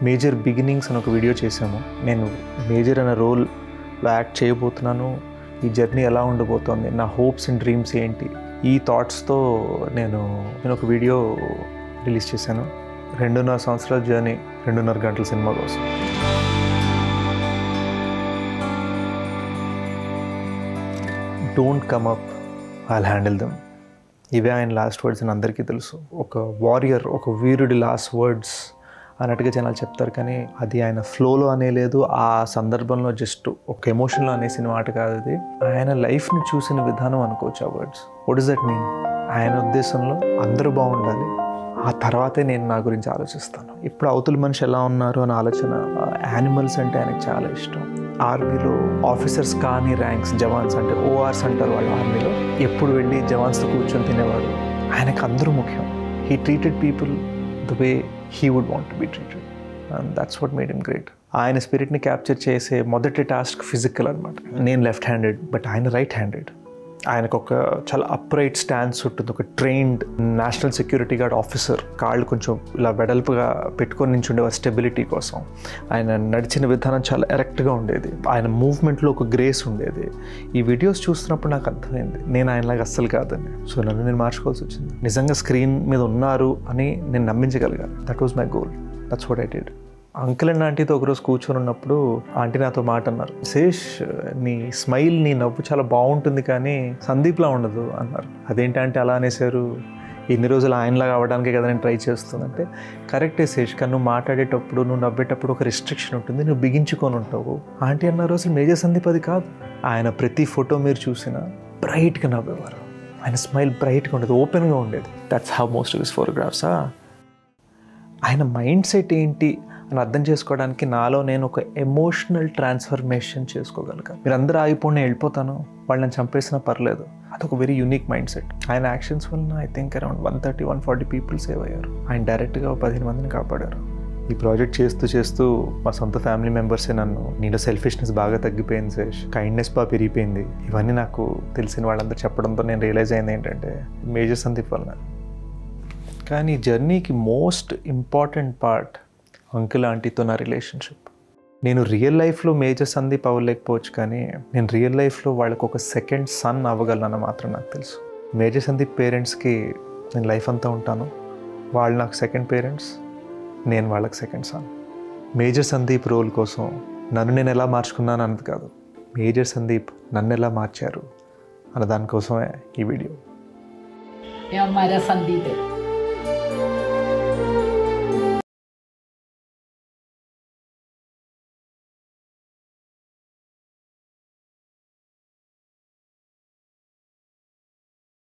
major beginnings అని ఒక video చేశాము నేను మేజర్ అనే రోల్లో యాక్ట్ చేయబోతున్నాను ఈ జర్నీ ఎలా ఉండబోతోంది నా హోప్స్ అండ్ డ్రీమ్స్ ఏంటి ఈ థాట్స్తో నేను నేను ఒక వీడియో రిలీజ్ చేశాను రెండున్నర సంవత్సరాల జర్నీ రెండున్నర గంటల సినిమా కోసం don't come up I'll handle them ఇవే ఆయన లాస్ట్ వర్డ్స్ అని అందరికీ తెలుసు ఒక వారియర్ ఒక వీరుడి లాస్ట్ వర్డ్స్ అన్నట్టుగా జనాలు చెప్తారు కానీ అది ఆయన ఫ్లోలో అనేలేదు ఆ సందర్భంలో జస్ట్ ఒక ఎమోషన్లో అనేసిన మాట కాదు అది ఆయన లైఫ్ని చూసిన విధానం అనుకోవచ్చు ఆ words what is that mean ఆయన ఉద్దేశంలో అందరూ బాగుండాలి ఆ తర్వాతే నేను నా గురించి ఆలోచిస్తాను ఇప్పుడు అవతల మనిషి ఎలా ఉన్నారు అనే ఆలోచన యానిమల్స్ అంటే ఆయనకు చాలా ఇష్టం ఆర్మీలో ఆఫీసర్స్ కానీ ర్యాంక్స్ జవాన్స్ అంటే ఓఆర్స్ అంటారు వాళ్ళు ఆర్మీలో ఎప్పుడు వెళ్ళి జవాన్స్తో కూర్చొని తినేవాడు ఆయనకు అందరూ ముఖ్యం he treated people the way he would want to be treated and that's what made him great ఆయన స్పిరిట్ని క్యాప్చర్ చేసే మొదటి టాస్క్ ఫిజికల్ అనమాట నేను లెఫ్ట్ హ్యాండెడ్ బట్ ఆయన రైట్ హ్యాండెడ్ ఆయనకు ఒక చాలా అప్రైట్ స్టాన్స్ ఉంటుంది ఒక trained national security guard officer కాళ్ళు కొంచెం ఇలా వెడల్పుగా పెట్టుకొని నించుండే స్టెబిలిటీ కోసం ఆయన నడిచిన విధానం చాలా ఎరెక్ట్గా ఉండేది ఆయన మూవ్మెంట్లో ఒక గ్రేస్ ఉండేది ఈ వీడియోస్ చూస్తున్నప్పుడు నాకు అర్థమైంది నేను ఆయనలాగా అస్సలు కాదని సో నన్ను నేను మార్చుకోవాల్సి వచ్చింది నిజంగా స్క్రీన్ మీద ఉన్నారు అని నేను నమ్మించగలిగాను that was my goal that's what I did uncle and ఆంటీతో ఒకరోజు కూర్చొని ఉన్నప్పుడు ఆంటీ నాతో మాట అన్నారు శేష్ నీ స్మైల్ నీ నవ్వు చాలా బాగుంటుంది కానీ సందీప్లా ఉండదు అన్నారు అదేంటంటే అలా అనేసారు ఇన్ని రోజులు ఆయనలాగా అవ్వడానికే కదా నేను ట్రై చేస్తుందంటే కరెక్టే శేష్ కానీ నువ్వు మాట్లాడేటప్పుడు నువ్వు నవ్వేటప్పుడు ఒక రిస్ట్రిక్షన్ ఉంటుంది నువ్వు బిగించుకొని ఉంటావు ఆంటీ అన్నారు అసలు మేజర్ సందీప్ అది కాదు ఆయన ప్రతి ఫోటో మీరు చూసినా బ్రైట్గా నవ్వేవారు ఆయన స్మైల్ బ్రైట్గా ఉండేది ఓపెన్గా ఉండేది that's how most of his ఫోటోగ్రాఫ్సా ఆయన మైండ్ సెట్ ఏంటి అని అర్థం చేసుకోవడానికి నాలో నేను ఒక ఎమోషనల్ ట్రాన్స్ఫర్మేషన్ చేసుకోగలిగా మీరు అందరూ ఆగిపోయి నేను వెళ్ళిపోతాను వాళ్ళు నన్ను చంపేసినా పర్లేదు అదొక వెరీ యూనిక్ మైండ్ సెట్ ఆయన యాక్షన్స్ వలన I think around one thirty one forty people save అయ్యారు ఆయన డైరెక్ట్గా పదిహేను మందిని కాపాడారు ఈ ప్రాజెక్ట్ చేస్తూ చేస్తూ మా సొంత ఫ్యామిలీ మెంబర్సే నన్ను నీలో సెల్ఫిష్నెస్ బాగా తగ్గిపోయింది శేష్ కైండ్నెస్ బాగా పెరిగిపోయింది ఇవన్నీ నాకు తెలిసిన వాళ్ళందరూ చెప్పడంతో నేను రియలైజ్ అయింది ఏంటంటే మేజర్ సందీప్ వలన కానీ జర్నీకి మోస్ట్ ఇంపార్టెంట్ పార్ట్ అంకుల్ ఆంటీతో నా రిలేషన్షిప్ నేను రియల్ లైఫ్లో మేజర్ సందీప్ అవ్వలేకపోవచ్చు కానీ నేను రియల్ లైఫ్లో వాళ్ళకు ఒక సెకండ్ సన్ అవ్వగలనని మాత్రం నాకు తెలుసు మేజర్ సందీప్ పేరెంట్స్కి నేను లైఫ్ అంతా ఉంటాను వాళ్ళు నాకు సెకండ్ పేరెంట్స్ నేను వాళ్ళకి second son major Sandeep role కోసం నన్ను నేను ఎలా మార్చుకున్నాను అన్నది కాదు మేజర్ సందీప్ నన్ను ఎలా మార్చారు అన్న దానికోసమే ఈ వీడియో ये हमारा संदीप है